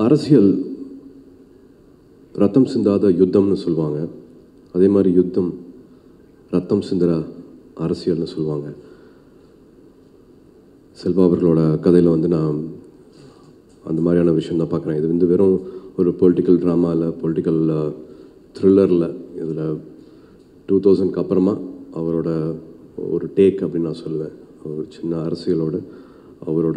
அரசியல் ரத்தம் சிந்தாத யுத்தம்னு சொல்லுவாங்க அதே மாதிரி யுத்தம் ரத்தம் சிந்துற அரசியல்னு சொல்லுவாங்க செல்வா அவர்களோட கதையில் வந்து நான் அந்த மாதிரியான விஷயம் தான் பார்க்குறேன் இது வந்து வெறும் ஒரு பொலிட்டிக்கல் ட்ராமாவில் பொலிட்டிக்கல் த்ரில்லரில் இதில் டூ தௌசண்ட்க்கு அப்புறமா அவரோட ஒரு டேக் அப்படின்னு நான் சொல்லுவேன் ஒரு சின்ன அரசியலோட அவரோட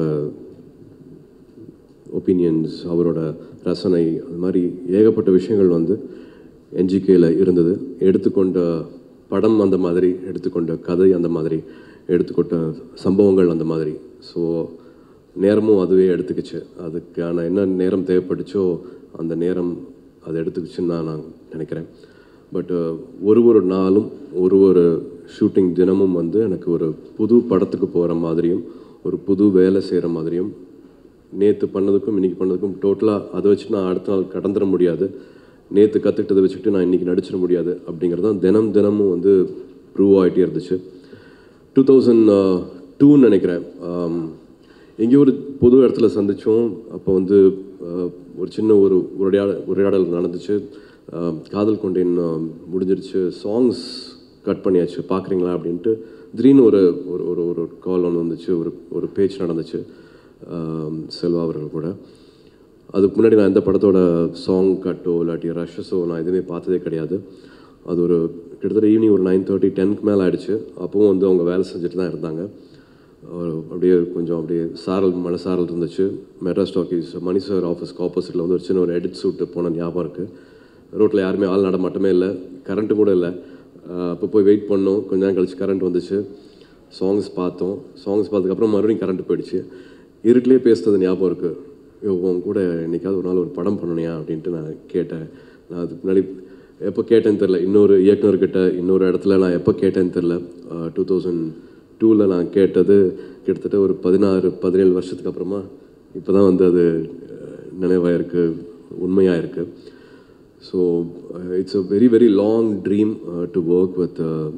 ஒப்பீனியன்ஸ் அவரோட ரசனை அது மாதிரி ஏகப்பட்ட விஷயங்கள் வந்து என்ஜிகேயில் இருந்தது எடுத்துக்கொண்ட படம் அந்த மாதிரி எடுத்துக்கொண்ட கதை அந்த மாதிரி எடுத்துக்கொண்ட சம்பவங்கள் அந்த மாதிரி ஸோ நேரமும் அதுவே எடுத்துக்கிச்சு அதுக்கான என்ன நேரம் தேவைப்பட்டுச்சோ அந்த நேரம் அது எடுத்துக்கிச்சுன்னு தான் நான் நினைக்கிறேன் பட் ஒரு ஒரு நாளும் ஒரு ஒரு ஷூட்டிங் தினமும் வந்து எனக்கு ஒரு புது படத்துக்கு போகிற மாதிரியும் ஒரு புது வேலை செய்கிற மாதிரியும் நேற்று பண்ணதுக்கும் இன்றைக்கி பண்ணதுக்கும் டோட்டலாக அதை வச்சு நான் அடுத்த நாள் கடந்துட முடியாது நேற்று கற்றுக்கிட்டதை வச்சுக்கிட்டு நான் இன்றைக்கி நடிச்சிட முடியாது அப்படிங்கிறது தான் தினம் தினமும் வந்து ப்ரூவ் ஆகிட்டே இருந்துச்சு டூ தௌசண்ட் டூன்னு நினைக்கிறேன் ஆம், எங்கேயோ ஒரு பொது இடத்துல சந்தித்தோம் அப்போ வந்து ஆஹ், ஒரு சின்ன ஒரு உரையாடல் உரையாடல் நடந்துச்சு ஆஹ், காதல் கொண்டேன் ஆஹ், முடிஞ்சிருச்சு சாங்ஸ் கட் பண்ணியாச்சு பார்க்குறீங்களா அப்படின்ட்டு திடீர்னு ஒரு ஒரு ஒரு ஒரு கால் ஒன்று வந்துச்சு ஒரு ஒரு பேச்சு நடந்துச்சு ஆம், செல்வா அவர்கள் கூட அதுக்கு முன்னாடி நான் எந்த படத்தோட சாங் கட்டோ இல்லாட்டி ரஷ்ஸோ நான் எதுவுமே பார்த்ததே கிடையாது அது ஒரு கிட்டத்தட்ட ஈவினிங் ஒரு நைன் தேர்ட்டி டென்க்கு மேலே ஆயிடுச்சு அப்பவும் வந்து அவங்க வேலை செஞ்சுட்டு தான் இருந்தாங்க ஒரு அப்படியே கொஞ்சம் அப்படியே சாரல் மலை சாரல் இருந்துச்சு மெட்ராஸ் டாக்கீஸ் மணி சார் ஆஃபீஸ்க்கு ஆப்போசிட்டில் வந்து ஒரு சின்ன ஒரு எடிட் சூட்டு போன ஞாபகம் இருக்குது ரோட்டில் யாருமே ஆள் நடமாட்டமே இல்லை கரண்ட்டு கூட இல்லை அப்போ போய் வெயிட் பண்ணோம் கொஞ்ச நேரம் கழிச்சு கரண்ட் வந்துச்சு சாங்ஸ் பார்த்தோம் சாங்ஸ் பார்த்ததுக்கப்புறம் மறுபடியும் கரண்ட் போயிடுச்சு இருட்டிலே பேசுனது ஞாபகம் இருக்குது ஐயோ உன் கூட என்னைக்காவது ஒரு நாள் ஒரு படம் பண்ணணியா அப்படின்ட்டு நான் கேட்டேன் நான் அதுக்கு முன்னாடி எப்போ கேட்டேன்னு தெரில இன்னொரு இயக்குனர்கிட்ட இன்னொரு இடத்துல நான் எப்போ கேட்டேன்னு தெரில டூ தௌசண்ட் டூவில் நான் கேட்டது கிட்டத்தட்ட ஒரு பதினாறு பதினேழு வருஷத்துக்கு அப்புறமா இப்போ தான் வந்து அது நினைவாக இருக்குது உண்மையாக இருக்குது so it's a very very long dream to work with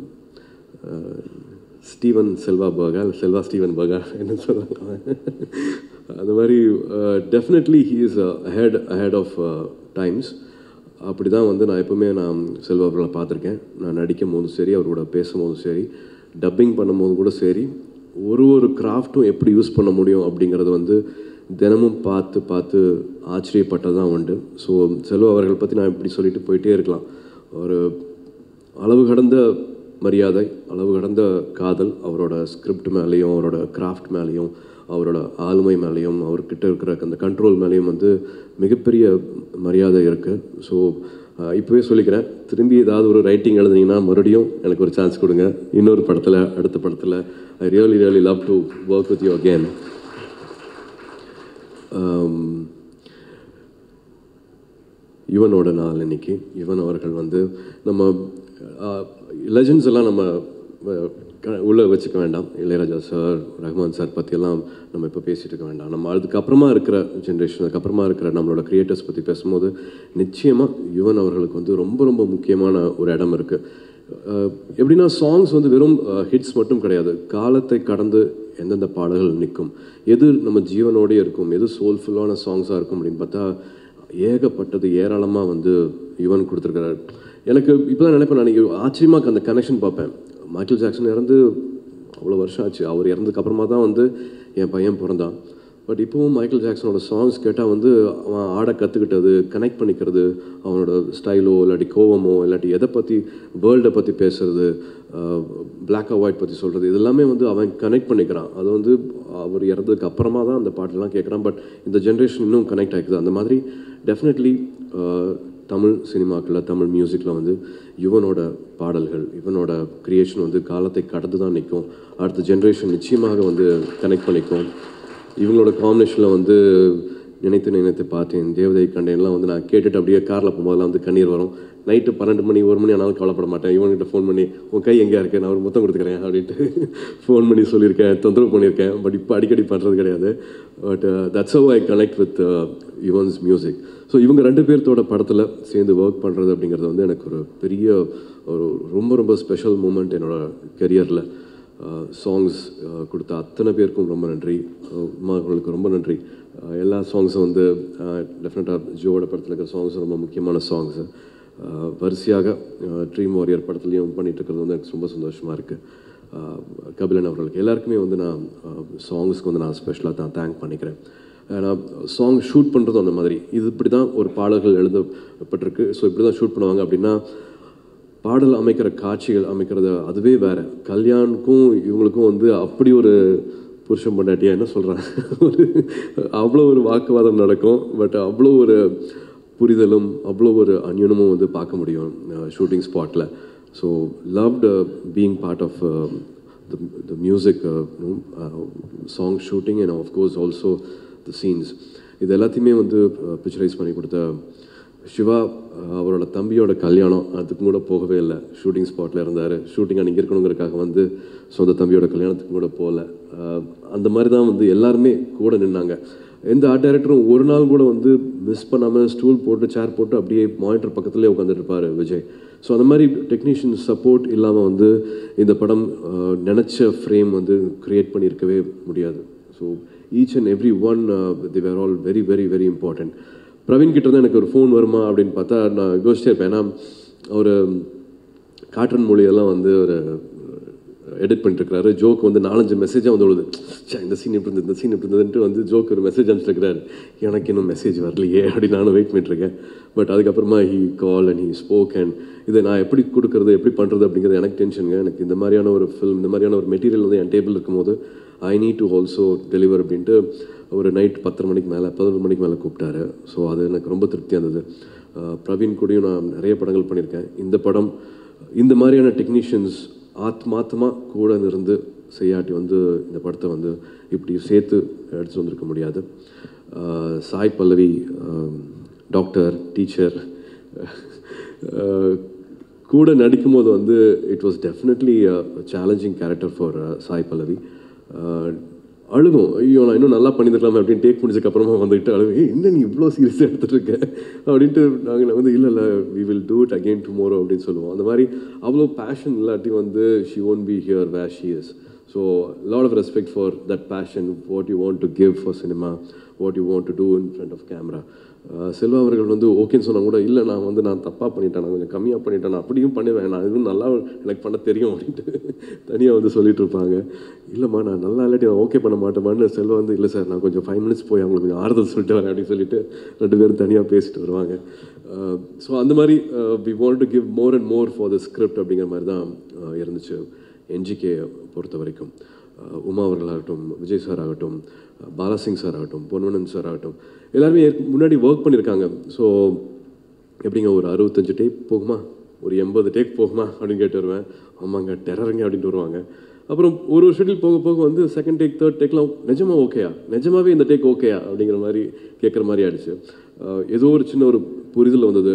Steven Selva பர்கா இல்லை செல்வா ஸ்டீவன் பர்கா என்ன சொல்கிறாங்க அந்த மாதிரி definitely he is ahead ahead of times அப்படி தான் வந்து நான் எப்பவுமே நான் செல்வா அவர்களை பார்த்துருக்கேன் நான் நடிக்கும் போதும் சரி அவரோட பேசும்போதும் சரி டப்பிங் பண்ணும்போது கூட சரி ஒரு ஒரு கிராஃப்ட்டும் எப்படி யூஸ் பண்ண முடியும் அப்படிங்கிறது வந்து தினமும் பார்த்து பார்த்து ஆச்சரியப்பட்டது தான் உண்டு ஸோ செல்வா அவர்கள் பற்றி நான் இப்படி சொல்லிட்டு போயிட்டே இருக்கலாம் ஒரு அளவு கடந்த மரியாதை அளவு கடந்த காதல் அவரோட ஸ்கிரிப்ட் மேலேயும் அவரோட கிராஃப்ட் மேலேயும் அவரோட ஆளுமை மேலேயும் அவர்கிட்ட இருக்கிற அந்த கண்ட்ரோல் மேலேயும் வந்து மிகப்பெரிய மரியாதை இருக்குது ஸோ இப்போவே சொல்லிக்கிறேன் திரும்பி ஏதாவது ஒரு ரைட்டிங் எழுதுனீங்கன்னா மறுபடியும் எனக்கு ஒரு சான்ஸ் கொடுங்க இன்னொரு படத்தில் அடுத்த படத்தில் I really really love to work with you again யுவனோட நாள் இன்னைக்கு யுவன் அவர்கள் வந்து நம்ம லெஜண்ட்ஸ் எல்லாம் நம்ம அஹ், க- உள்ள வச்சுக்க வேண்டாம் இளையராஜா சார் ரஹ்மான் சார் பற்றியெல்லாம் நம்ம இப்போ பேசிட்டு இருக்க வேண்டாம் நம்ம அதுக்கப்புறமா இருக்கிற ஜென்ரேஷன் அதுக்கப்புறமா இருக்கிற நம்மளோட கிரியேட்டர்ஸ் பற்றி பேசும்போது நிச்சயமாக யுவன் அவர்களுக்கு வந்து ரொம்ப ரொம்ப முக்கியமான ஒரு இடம் இருக்குது எப்படின்னா சாங்ஸ் வந்து வெறும் ஹிட்ஸ் மட்டும் கிடையாது காலத்தை கடந்து எந்தெந்த பாடல்கள் நிற்கும் எது நம்ம ஜீவனோடயே இருக்கும் எது சோல்ஃபுல்லான சாங்ஸாக இருக்கும் அப்படின்னு பார்த்தா ஏகப்பட்டது ஏராளமாக வந்து யுவன் கொடுத்துருக்கிறாரு எனக்கு இப்போ தான் நினைப்பேன் நான் இன்னைக்கு ஆச்சரியமாக அந்த கனெக்ஷன் பார்ப்பேன் மைக்கேல் ஜாக்சன் இறந்து அவ்வளோ வருஷம் ஆச்சு அவர் இறந்ததுக்கு அப்புறமா தான் வந்து என் பையன் பிறந்தான் பட் இப்போவும் மைக்கேல் ஜாக்சனோட சாங்ஸ் கேட்டால் வந்து அவன் ஆட கற்றுக்கிட்டது கனெக்ட் பண்ணிக்கிறது அவனோட ஸ்டைலோ இல்லாட்டி கோவமோ இல்லாட்டி எதை பற்றி வேர்ல்டை பற்றி பேசுறது பிளாக் அண்ட் ஒயிட் பற்றி சொல்கிறது இது எல்லாமே வந்து அவன் கனெக்ட் பண்ணிக்கிறான் அது வந்து அவர் இறந்ததுக்கு அப்புறமா தான் அந்த பாட்டெல்லாம் கேட்குறான் பட் இந்த ஜென்ரேஷன் இன்னும் கனெக்ட் ஆகிக்குது அந்த மாதிரி டெஃபினெட்லி தமிழ் சினிமாக்களில் தமிழ் மியூசிக்கில் வந்து யுவனோட பாடல்கள் இவனோட கிரியேஷன் வந்து காலத்தை கடந்து தான் நிற்கும் அடுத்த ஜென்ரேஷன் நிச்சயமாக வந்து கனெக்ட் பண்ணிக்கும் இவங்களோட காம்பினேஷனில் வந்து நினைத்து நினைத்து பார்த்தேன் தேவதை கண்டேன்லாம் வந்து நான் கேட்டுட்டு அப்படியே காரில் போகும்போதெல்லாம் வந்து கண்ணீர் வரும் நைட்டு பன்னெண்டு மணி ஒரு மணி ஆனாலும் கவலைப்பட மாட்டேன் இவன்கிட்ட ஃபோன் பண்ணி உன் கை எங்கேயா இருக்கு நான் ஒரு முத்தம் கொடுத்துக்கிறேன் அப்படின்ட்டு ஃபோன் பண்ணி சொல்லியிருக்கேன் தொந்தரவு பண்ணியிருக்கேன் பட் இப்போ அடிக்கடி பண்ணுறது கிடையாது but that's how I connect with Yuvan's music so இவங்க ரெண்டு பேர்த்தோட படத்தில் சேர்ந்து ஒர்க் பண்ணுறது அப்படிங்கிறது வந்து எனக்கு ஒரு பெரிய ஒரு ரொம்ப ரொம்ப ஸ்பெஷல் மூமெண்ட் என்னோட கெரியரில் சாங்ஸ் கொடுத்த அத்தனை பேருக்கும் ரொம்ப நன்றி அஹ் உமா அவர்களுக்கு ரொம்ப நன்றி அஹ் எல்லா சாங்ஸும் வந்து டெஃபினட்டாக ஜியோட படத்தில் இருக்கிற சாங்ஸ் ரொம்ப முக்கியமான சாங்ஸு வரிசையாக ட்ரீம் வாரியர் படத்துலையும் பண்ணிட்டு இருக்கிறது வந்து எனக்கு ரொம்ப சந்தோஷமாக இருக்குது கபிலன் அவர்களுக்கு எல்லாருக்குமே வந்து நான் சாங்ஸ்க்கு வந்து நான் ஸ்பெஷலாக தான் தேங்க் பண்ணிக்கிறேன் ஏன்னா சாங் ஷூட் பண்ணுறதும் அந்த மாதிரி இது இப்படி தான் ஒரு பாடல்கள் எழுதப்பட்டிருக்கு ஸோ இப்படி தான் ஷூட் பண்ணுவாங்க அப்படின்னா பாடல் அமைக்கிற காட்சிகள் அமைக்கிறது அதுவே வேற கல்யாணுக்கும் இவங்களுக்கும் வந்து அப்படி ஒரு புருஷன் பொண்டாட்டியா என்ன சொல்கிறேன் ஒரு அவ்வளோ ஒரு வாக்குவாதம் நடக்கும் பட் அவ்வளோ ஒரு புரிதலும் அவ்வளோ ஒரு அந்யுனமும் வந்து பார்க்க முடியும் ஷூட்டிங் ஸ்பாட்டில் so loved being part of the, the music, uh, you know, uh, song shooting and of course also the scenes. இது எல்லாத்தையுமே வந்து பிக்சரைஸ் பண்ணி கொடுத்த சிவா அஹ், அவரோட தம்பியோட கல்யாணம் அதுக்கு கூட போகவே இல்லை ஷூட்டிங் ஸ்பாட்டில் இருந்தார் ஷூட்டிங் அன்றைக்கி இருக்கணுங்கிறக்காக வந்து சொந்த தம்பியோட கல்யாணத்துக்கு கூட போகல அஹ், அந்த மாதிரி தான் வந்து எல்லாருமே கூட நின்னாங்க எந்த ஆர்ட் டைரக்டரும் ஒரு நாள் கூட வந்து மிஸ் பண்ணாமல் ஸ்டூல் போட்டு சேர் போட்டு அப்படியே மானிட்டர் பக்கத்துலேயே உட்காந்துட்டு இருப்பாரு விஜய் ஸோ அந்த மாதிரி டெக்னீஷியன் சப்போர்ட் இல்லாமல் வந்து இந்த படம் அஹ், நினைச்ச ஃப்ரேம் வந்து கிரியேட் பண்ணியிருக்கவே முடியாது so each and every one the were all very very very important Praveen கிட்ட இருந்து எனக்கு ஒரு ஃபோன் வருமா அப்படின்னு பார்த்தா நான் யோசிச்சே இருப்பேன் ஏன்னா ஒரு காட்டன் மொழியெல்லாம் வந்து ஒரு எடிட் பண்ணிட்டுருக்காரு ஜோக் வந்து நாலஞ்சு மெசேஜாக வந்து விழுது ச்சே இந்த சீன் இப்படி இருந்தது இந்த சீன் இப்படி இருந்ததுன்ட்டு வந்து ஜோக் ஒரு மெசேஜ் அனுப்பிச்சிருக்கிறாரு எனக்கு இன்னும் மெசேஜ் வரலையே அப்படின்னு நானும் வெயிட் பண்ணிட்டுருக்கேன் பட் அதுக்கப்புறமா he call and he spoke and இதை நான் எப்படி கொடுக்குறது எப்படி பண்ணுறது அப்படிங்கிறது எனக்கு டென்ஷனுங்க எனக்கு இந்த மாதிரியான ஒரு ஃபில்ம் இந்த மாதிரியான ஒரு மெட்டீரியல் வந்து என் டேபிள் இருக்கும்போது I need to also deliver அப்படின்ட்டு ஒரு நைட் பத்தரை மணிக்கு மேலே பதினொரு மணிக்கு மேலே கூப்பிட்டாரு ஸோ அது எனக்கு ரொம்ப திருப்தியாக இருந்தது அஹ் பிரவீன் கூடயும் நான் நிறைய படங்கள் பண்ணியிருக்கேன் இந்த படம் இந்த மாதிரியான டெக்னீஷியன்ஸ் ஆத்மாத்தமாக கூட இருந்து செய்யாட்டி வந்து இந்த படத்தை வந்து இப்படி சேர்த்து எடுத்து வந்திருக்க முடியாது அஹ் சாய் பல்லவி டாக்டர் டீச்சர் கூட நடிக்கும்போது வந்து it was definitely challenging character for Sai Pallavi அஹ் அழுகும் ஐயோ நான் இன்னும் நல்லா பண்ணியிருக்கலாமே அப்படின்னு டேக் முடிச்சதுக்கு அப்புறமா வந்துட்டு அழுகு "ஏய், என்ன நீ இவ்வளோ சீரியஸாக எடுத்துட்டு இருக்க அப்படின்ட்டு நாங்கள் வந்து இல்லை இல்லை we will do it again tomorrow அப்படின்னு சொல்லுவோம் அந்த மாதிரி அவ்வளோ பேஷன் இல்லாட்டி வந்து she own be here where she is so lot of respect for that passion what you want to give for cinema what you want to do in front of camera Selva அவர்கள் வந்து ஓகேன்னு சொன்னா கூட இல்லை நான் வந்து நான் தப்பாக பண்ணிட்டேன் நான் கொஞ்சம் கம்மியாக பண்ணிட்டேன் நான் அப்படியும் பண்ணுவேன் நான் இதுவும் நல்லா எனக்கு பண்ண தெரியும் அப்படின்ட்டு தனியாக வந்து சொல்லிட்டு இருப்பாங்க இல்லைம்மா நான் நல்லா இல்லாட்டி நான் ஓகே பண்ண மாட்டேமான்னு செல்வா வந்து இல்லை சார் நான் கொஞ்சம் ஃபைவ் மினிட்ஸ் போய் அவங்களுக்கு கொஞ்சம் ஆறுதல் சொல்லிட்டு வரேன் அப்படின்னு சொல்லிட்டு ரெண்டு பேரும் தனியாக பேசிட்டு வருவாங்க ஸோ அந்த மாதிரி we want to give more and more for the script அப்படிங்கிற மாதிரி தான் uh, இருந்துச்சு என்ஜிகே பொறுத்த வரைக்கும் அஹ் உமா அவர்களாகட்டும் விஜய் சார் ஆகட்டும் அஹ் பாலாசிங் சார் ஆகட்டும் பொன்வனன் சார் ஆகட்டும் எல்லாருமே ஏற்க- முன்னாடி ஒர்க் பண்ணியிருக்காங்க ஸோ எப்படிங்க ஒரு அறுபத்தஞ்சு டேக் போகுமா ஒரு எண்பது டேக் போகுமா அப்படின்னு கேட்டு வருவேன் ஆமாங்க டெரருங்க அப்படின்ட்டு வருவாங்க அப்புறம் ஒரு ஒரு ஷெட்யூல் போக போக வந்து செகண்ட் டேக் தேர்ட் டேக்லாம் நிஜமா ஓகேயா நிஜமாவே இந்த டேக் ஓகேயா அப்படிங்கிற மாதிரி கேட்குற மாதிரி ஆயிடுச்சு அஹ் ஏதோ ஒரு சின்ன ஒரு புரிதல் வந்தது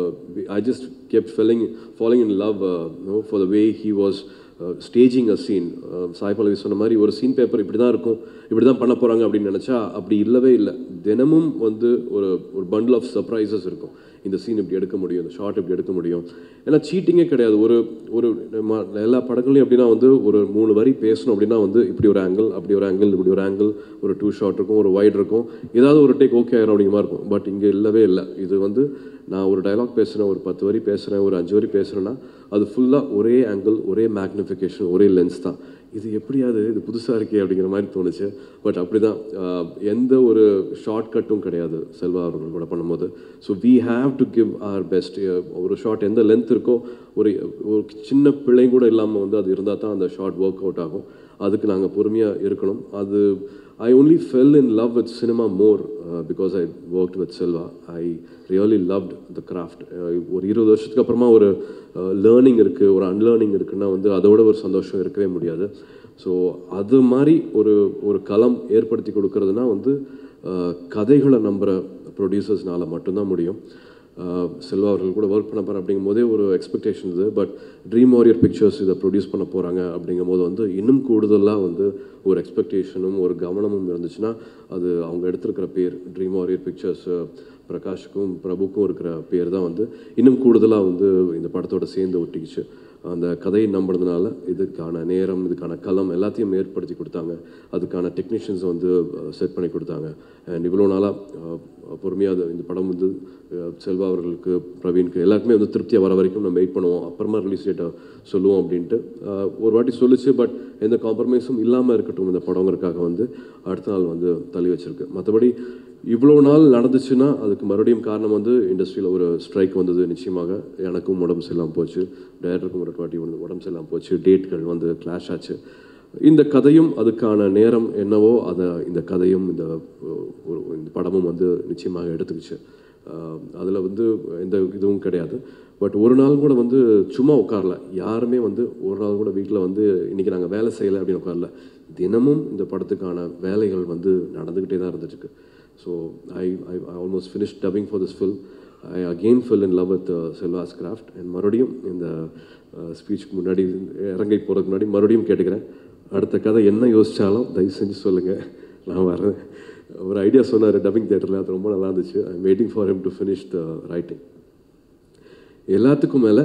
I just kept falling following in love no for the way he was staging a scene Sai Pallavi சொன்ன மாதிரி ஒரு சீன் பேப்பர் இப்படி தான் இருக்கும் இப்படி தான் பண்ண போகிறாங்க அப்படின்னு நினச்சா அப்படி இல்லவே இல்லை தினமும் வந்து ஒரு ஒரு பண்டில் ஆஃப் சர்ப்ரைசஸ் இருக்கும் இந்த சீன் இப்படி எடுக்க முடியும் இந்த ஷார்ட் இப்படி எடுக்க முடியும் ஏன்னா சீட்டிங்கே கிடையாது ஒரு ஒரு ம- எல்லா படங்களையும் எப்படின்னா வந்து ஒரு மூணு வரி பேசணும் அப்படின்னா வந்து இப்படி ஒரு ஆங்கிள் அப்படி ஒரு ஆங்கிள் இப்படி ஒரு ஆங்கிள் ஒரு டூ ஷாட் இருக்கும் ஒரு வைட் இருக்கும் ஏதாவது ஒரு டேக் ஓகே ஆயிரும் அப்படிங்கிற மாதிரி இருக்கும் பட் இங்கே இல்லவே இல்லை இது வந்து நான் ஒரு டயலாக் பேசுகிறேன் ஒரு பத்து வரி பேசுகிறேன் ஒரு அஞ்சு வரி பேசுகிறேன்னா அது ஃபுல்லாக ஒரே ஆங்கிள் ஒரே மேக்னிஃபிகேஷன் ஒரே லென்ஸ் தான் இது எப்படியாது இது புதுசாக இருக்கே அப்படிங்கிற மாதிரி தோணுச்சு பட் அப்படி தான் எந்த ஒரு ஷார்ட் கட்டும் கிடையாது செல்வா அவர்கள் கூட பண்ணும்போது so we have to give our best ஒரு ஷார்ட் எந்த லென்த் இருக்கோ ஒரு ஒரு சின்ன பிழை கூட இல்லாமல் வந்து அது இருந்தால் தான் அந்த ஷார்ட் ஒர்க் அவுட் ஆகும் அதுக்கு நாங்கள் பொறுமையாக இருக்கணும் அது I only fell in love with cinema more because I work with Selva I really loved the craft ஒரு இருபது வருஷத்துக்கு அப்புறமா ஒரு லேர்னிங் இருக்குது ஒரு அன்லேர்னிங் இருக்குன்னா வந்து அதோட ஒரு சந்தோஷம் இருக்கவே முடியாது ஸோ அது மாதிரி ஒரு ஒரு களம் ஏற்படுத்தி கொடுக்கறதுனா வந்து அஹ், கதைகளை நம்புகிற ப்ரொடியூசர்ஸ்னால மட்டும்தான் முடியும் அஹ், செல்வா அவர்கள் கூட ஒர்க் பண்ண போகிறேன் அப்படிங்கும் போதே ஒரு எக்ஸ்பெக்டேஷன் இது பட் ட்ரீம் வாரியர் பிக்சர்ஸ் இதை ப்ரொடியூஸ் பண்ண போகிறாங்க அப்படிங்கும் போது வந்து இன்னும் கூடுதலாக வந்து ஒரு எக்ஸ்பெக்டேஷனும் ஒரு கவனமும் இருந்துச்சுன்னா அது அவங்க எடுத்திருக்கிற பேர் ட்ரீம் வாரியர் பிக்சர்ஸ் பிரகாஷுக்கும் பிரபுக்கும் இருக்கிற பேர் தான் வந்து இன்னும் கூடுதலாக வந்து இந்த படத்தோட சேர்ந்து ஒட்டிக்கிச்சு அந்த கதையை நம்பினதுனால இதுக்கான நேரம் இதுக்கான களம் எல்லாத்தையும் ஏற்படுத்தி கொடுத்தாங்க அதுக்கான டெக்னீஷியன்ஸ் வந்து செட் பண்ணி கொடுத்தாங்க அண்ட் இவ்வளோ நாளாக பொறுமையாக இந்த படம் வந்து அஹ், செல்வா அவர்களுக்கு பிரவீனுக்கு எல்லாருக்குமே வந்து திருப்தியாக வர வரைக்கும் நம்ம வெயிட் பண்ணுவோம் அப்புறமா ரிலீஸ் டேட்டை சொல்லுவோம் அப்படின்ட்டு அஹ், ஒரு வாட்டி சொல்லுச்சு பட் எந்த காம்ப்ரமைஸும் இல்லாமல் இருக்கட்டும் இந்த படங்கிறதுக்காக வந்து அடுத்த நாள் வந்து தள்ளி வச்சிருக்கு மற்றபடி இவ்வளோ நாள் நடந்துச்சுன்னா அதுக்கு மறுபடியும் காரணம் வந்து இண்டஸ்ட்ரியில் ஒரு ஸ்ட்ரைக் வந்தது நிச்சயமாக எனக்கும் உடம்பு சரியில்லாமல் போச்சு டைரக்டருக்கும் ஒரு வாட்டி வந்து உடம்பு சரியில்லாமல் போச்சு டேட்கள் வந்து கிளாஷ் ஆச்சு இந்த கதையும் அதுக்கான நேரம் என்னவோ அதை இந்த கதையும் இந்த அஹ், ஒரு இந்த படமும் வந்து நிச்சயமாக எடுத்துக்கிச்சு அதில் வந்து எந்த இதுவும் கிடையாது பட் ஒரு நாள் கூட வந்து சும்மா உட்காரல யாருமே வந்து ஒரு நாள் கூட வீட்டில் வந்து இன்றைக்கி நாங்கள் வேலை செய்யலை அப்படின்னு உட்காரல தினமும் இந்த படத்துக்கான வேலைகள் வந்து நடந்துக்கிட்டே தான் இருந்துட்டுருக்கு so I I almost finish dubbing for this film I again fell in love with Selva's craft and மறுபடியும் இந்த ஸ்பீச்சுக்கு முன்னாடி இறங்கை போகிறதுக்கு முன்னாடி மறுபடியும் கேட்டுக்கிறேன் அடுத்த கதை என்ன யோசித்தாலும் தயவு செஞ்சு சொல்லுங்கள் நான் வரேன் ஒரு ஐடியா சொன்னார் டப்பிங் தேட்டரில் அது ரொம்ப நல்லா இருந்துச்சு I waiting for him to finish the writing எல்லாத்துக்கும் மேலே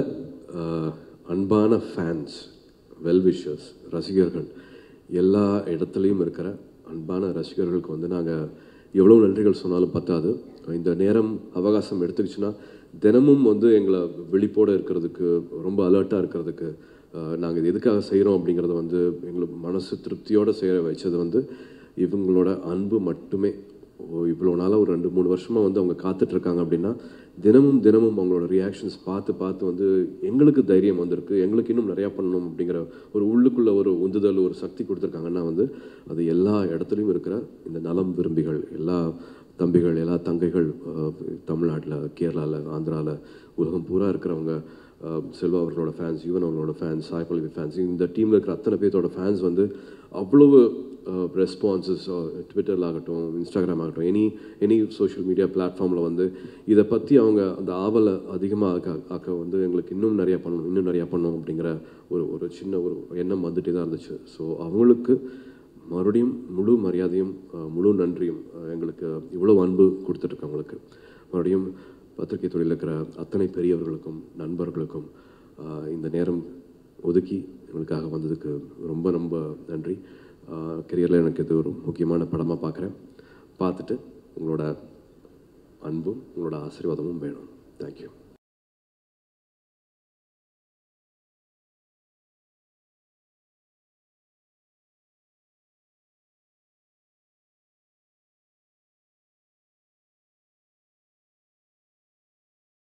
அன்பான ஃபேன்ஸ் வெல்விஷர்ஸ் ரசிகர்கள் எல்லா இடத்துலையும் இருக்கிற அன்பான ரசிகர்களுக்கு வந்து நாங்கள் எவ்வளோ நன்றிகள் சொன்னாலும் பத்தாது இந்த நேரம் அவகாசம் எடுத்துக்கிச்சுன்னா தினமும் வந்து எங்களை விழிப்போடு இருக்கிறதுக்கு ரொம்ப அலர்ட்டாக இருக்கிறதுக்கு நாங்கள் இது எதுக்காக செய்கிறோம் அப்படிங்கிறத வந்து எங்களுக்கு மனசு திருப்தியோடு செய்ய வச்சது வந்து இவங்களோட அன்பு மட்டுமே ஓ இவ்வளோ நாளாக ஒரு ரெண்டு மூணு வருஷமாக வந்து அவங்க காத்துட்டு இருக்காங்க அப்படின்னா தினமும் தினமும் அவங்களோட ரியாக்ஷன்ஸ் பார்த்து பார்த்து வந்து எங்களுக்கு தைரியம் வந்திருக்கு எங்களுக்கு இன்னும் நிறையா பண்ணணும் அப்படிங்கிற ஒரு உள்ளுக்குள்ள ஒரு உந்துதல் ஒரு சக்தி கொடுத்துருக்காங்கன்னா வந்து அது எல்லா இடத்துலையும் இருக்கிற இந்த நலம் விரும்பிகள் எல்லா தம்பிகள் எல்லா தங்கைகள் தமிழ்நாட்டில் கேரளாவில் ஆந்திராவில் உலகம் பூரா இருக்கிறவங்க அஹ், செல்வா அவர்களோட ஃபேன்ஸ் யுவன் அவர்களோட ஃபேன்ஸ் சாய் பல்லவி ஃபேன்ஸ் இந்த டீமில் இருக்கிற அத்தனை பேர்த்தோட ஃபேன்ஸ் வந்து அவ்வளவு ரெஸ்பான்சஸ் ட்விட்டரில் ஆகட்டும் இன்ஸ்டாகிராம் ஆகட்டும் எனி எனி சோஷியல் மீடியா பிளாட்ஃபார்மில் வந்து இதை பற்றி அவங்க அந்த ஆவலை அதிகமாக ஆக்க ஆக்க வந்து எங்களுக்கு இன்னும் நிறையா பண்ணணும் இன்னும் நிறையா பண்ணணும் அப்படிங்கிற ஒரு ஒரு சின்ன ஒரு எண்ணம் வந்துட்டே தான் இருந்துச்சு ஸோ அவங்களுக்கு மறுபடியும் முழு மரியாதையும் அஹ், முழு நன்றியும் அஹ், எங்களுக்கு இவ்வளோ அன்பு கொடுத்துட்ருக்கவங்களுக்கு மறுபடியும் பத்திரிகை தொழிலில் இருக்கிற அத்தனை பெரியவர்களுக்கும் நண்பர்களுக்கும் அஹ், இந்த நேரம் ஒதுக்கி எங்களுக்காக வந்ததுக்கு ரொம்ப ரொம்ப நன்றி கெரியரில் எனக்கு இது ஒரு முக்கியமான படமாக பார்க்குறேன் பார்த்துட்டு உங்களோட அன்பும் உங்களோட ஆசீர்வாதமும் வேணும் தேங்க்யூ